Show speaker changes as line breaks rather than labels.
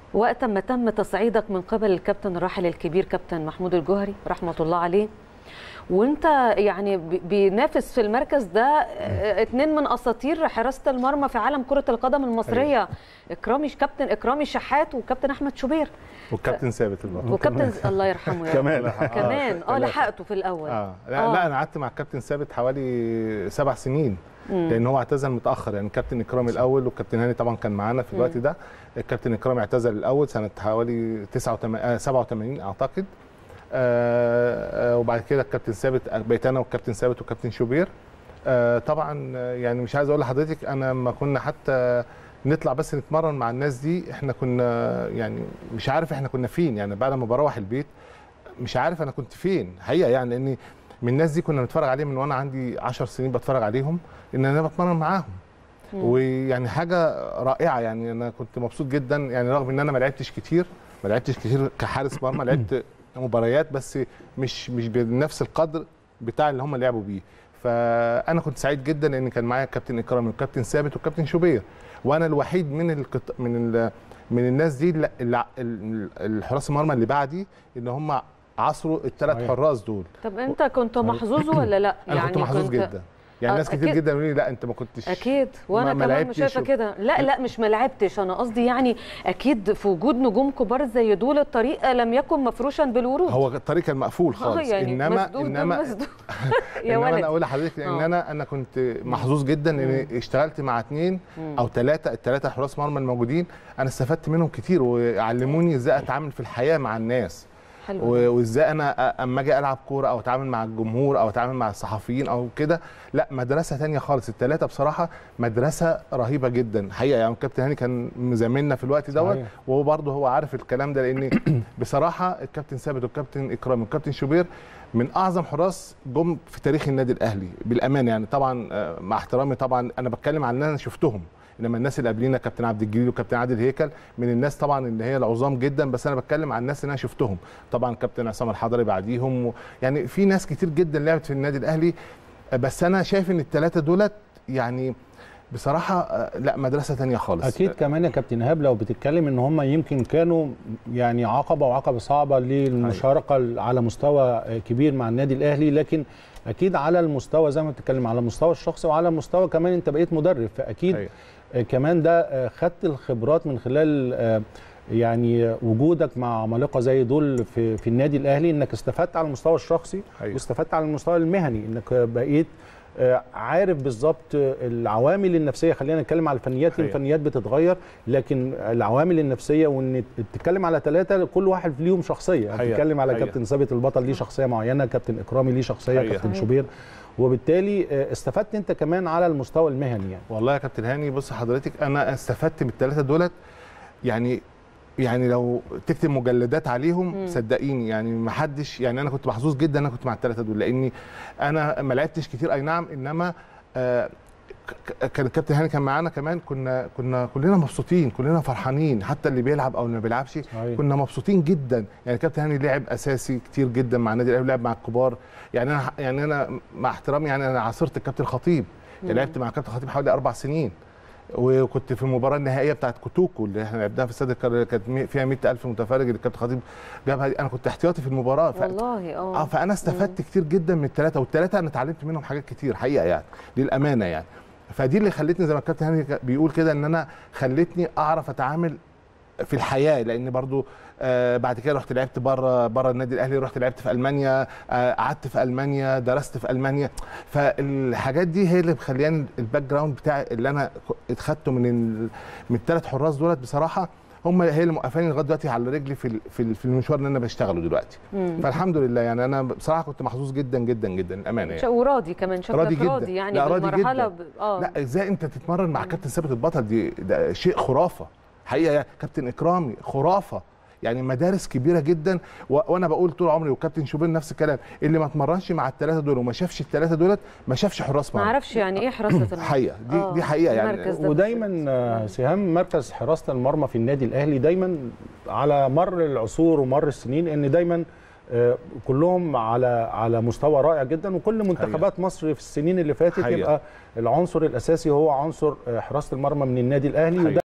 وقت ما تم تصعيدك من قبل الكابتن الراحل الكبير كابتن محمود الجوهري رحمه الله عليه وانت يعني ب- بينافس في المركز ده آه، اتنين من اساطير حراسه المرمى في عالم كره القدم المصريه اكرامي كابتن اكرامي شحات وكابتن احمد شوبير
والكابتن ثابت البطل
وكابتن الله يرحمه يا رب.
كمان
كمان اه
لا.
لحقته في الاول
اه لا,
آه.
لا انا قعدت مع الكابتن ثابت حوالي سبع سنين لان هو اعتزل متاخر يعني الكابتن اكرامي الاول والكابتن هاني طبعا كان معانا في الوقت ده الكابتن اكرامي اعتزل الاول سنه حوالي 89 آه 87 اعتقد آه آه وبعد كده الكابتن ثابت بقيت انا والكابتن ثابت والكابتن شوبير آه طبعا آه، يعني مش عايز اقول لحضرتك انا لما كنا حتى نطلع بس نتمرن مع الناس دي احنا كنا يعني مش عارف احنا كنا فين يعني بعد ما بروح البيت مش عارف انا كنت فين حقيقه يعني لاني من الناس دي كنا بنتفرج عليهم من وانا عندي 10 سنين بتفرج عليهم ان انا بتمرن معاهم ويعني حاجه رائعه يعني انا كنت مبسوط جدا يعني رغم ان انا ما لعبتش كتير ما لعبتش كتير كحارس مرمى لعبت مباريات بس مش مش بنفس القدر بتاع اللي هم لعبوا بيه فانا كنت سعيد جدا ان كان معايا الكابتن اكرامي والكابتن ثابت والكابتن شوبير وانا الوحيد من القط... من ال... من الناس دي اللي- اللي ال- الحراس المرمى اللي بعدي ان هم عصروا الثلاث
صحيح.
حراس دول
طب انت كنت محظوظ ولا لا
انا كنت محظوظ جدا يعني
آه،
ناس كتير
أكيد.
جدا يقولوا لي لا انت ما كنتش
اكيد وانا
ما- ما
كمان
لعبتش
مش شايفه
و-
كده لا لا مش ما لعبتش انا قصدي يعني اكيد في وجود نجوم كبار زي دول الطريق لم يكن مفروشا بالورود
هو الطريق كان مقفول
آه،
خالص
يعني
انما
مسدود
انما
مسدود. يا
انما انا
ولد
اقول لحضرتك ان
آه.
انا انا كنت محظوظ جدا ان اشتغلت مع اثنين او ثلاثه الثلاثه حراس مرمى الموجودين انا استفدت منهم كتير وعلموني ازاي اتعامل في الحياه مع الناس
حلو ده.
و- وازاي انا أ- اما اجي العب كوره او اتعامل مع الجمهور او اتعامل مع الصحفيين او كده لا مدرسه تانية خالص الثلاثه بصراحه مدرسه رهيبه جدا حقيقه يعني الكابتن هاني كان مزاملنا في الوقت دوت
صحيح.
وهو برضه هو عارف الكلام ده لان بصراحه الكابتن ثابت والكابتن اكرامي والكابتن شوبير من اعظم حراس جم في تاريخ النادي الاهلي بالامانه يعني طبعا آه، مع احترامي طبعا انا بتكلم عن ان انا شفتهم انما الناس اللي قبلينا كابتن عبد الجليل وكابتن عادل هيكل من الناس طبعا اللي هي العظام جدا بس انا بتكلم عن الناس اللي انا شفتهم طبعا كابتن عصام الحضري بعديهم و... يعني في ناس كتير جدا لعبت في النادي الاهلي آه، بس انا شايف ان الثلاثه دولت يعني بصراحه آه، لا مدرسه تانية خالص
اكيد كمان يا كابتن ايهاب لو بتتكلم ان هم يمكن كانوا يعني عقبه وعقبه صعبه للمشاركه على مستوى كبير مع النادي الاهلي لكن اكيد على المستوى زي ما بتتكلم على المستوى الشخصي وعلى المستوى كمان انت بقيت مدرب فاكيد
أيوة.
آه، كمان ده آه، خدت الخبرات من خلال آه، يعني وجودك مع عمالقه زي دول في في النادي الاهلي انك استفدت على المستوى الشخصي
أيوة.
واستفدت على المستوى المهني انك بقيت آه، عارف بالظبط العوامل النفسيه خلينا نتكلم على الفنيات
حقيقة.
الفنيات بتتغير لكن العوامل النفسيه وان تتكلم على ثلاثه كل واحد ليهم شخصيه
حقيقة.
بتتكلم على
حقيقة.
كابتن ثابت البطل ليه شخصيه معينه كابتن اكرامي ليه شخصيه
حقيقة.
كابتن
صحيح.
شوبير وبالتالي آه، استفدت انت كمان على المستوى المهني يعني
والله يا كابتن هاني بص حضرتك انا استفدت من الثلاثه دولت يعني يعني لو تكتب مجلدات عليهم صدقيني يعني ما حدش يعني انا كنت محظوظ جدا انا كنت مع الثلاثه دول لاني انا ما لعبتش كتير اي نعم انما آه ك- كان الكابتن هاني كان معانا كمان كنا كنا كلنا مبسوطين كلنا فرحانين حتى اللي بيلعب او اللي ما بيلعبش
صحيح.
كنا مبسوطين جدا يعني الكابتن هاني لعب اساسي كتير جدا مع النادي الاهلي لعب مع الكبار يعني انا يعني انا مع احترامي يعني انا عاصرت الكابتن خطيب يعني لعبت مع الكابتن خطيب حوالي اربع سنين وكنت في المباراه النهائيه بتاعت كوتوكو اللي احنا لعبناها في استاد القاهرة، كانت مي- فيها 100000 متفرج اللي الكابتن خطيب جابها دي انا كنت احتياطي في المباراه ف...
والله
اه
اه
فانا استفدت كتير جدا من الثلاثه والثلاثه انا اتعلمت منهم حاجات كتير حقيقه يعني للامانه يعني فدي اللي خلتني زي ما الكابتن هاني بيقول كده ان انا خلتني اعرف اتعامل في الحياه لان برضو آه بعد كده رحت لعبت بره بره النادي الاهلي رحت لعبت في المانيا آه قعدت في المانيا درست في المانيا فالحاجات دي هي اللي مخلياني الباك جراوند بتاعي اللي انا اتخدته من ال... من الثلاث حراس دولت بصراحه هم هي اللي موقفاني لغايه دلوقتي على رجلي في ال- في ال- في المشوار اللي انا بشتغله دلوقتي فالحمد لله يعني انا بصراحه كنت محظوظ جدا جدا جدا الامانه
ش-
يعني
وراضي كمان شكلك
راضي
راضي,
جدا.
يعني
لا، راضي
بالمرحله
جدا.
ب... اه
لا ازاي انت تتمرن مع كابتن ثابت البطل دي ده شيء خرافه حقيقه يعني كابتن اكرامي خرافه يعني مدارس كبيره جدا و... وانا بقول طول عمري وكابتن شوبير نفس الكلام اللي ما اتمرنش مع الثلاثه دول وما شافش الثلاثه دولت ما شافش حراس
ما
مرمى
اعرفش يعني ايه حراسه المرمى
حقيقه دي
آه،
دي حقيقه يعني
المركز ده
ودايما آه، سهام مركز حراسه المرمى في النادي الاهلي دايما على مر العصور ومر السنين ان دايما آه، كلهم على على مستوى رائع جدا وكل منتخبات مصر في السنين اللي فاتت
حقيقة.
يبقى العنصر الاساسي هو عنصر آه، حراسه المرمى من النادي الاهلي
حقيقة.
وده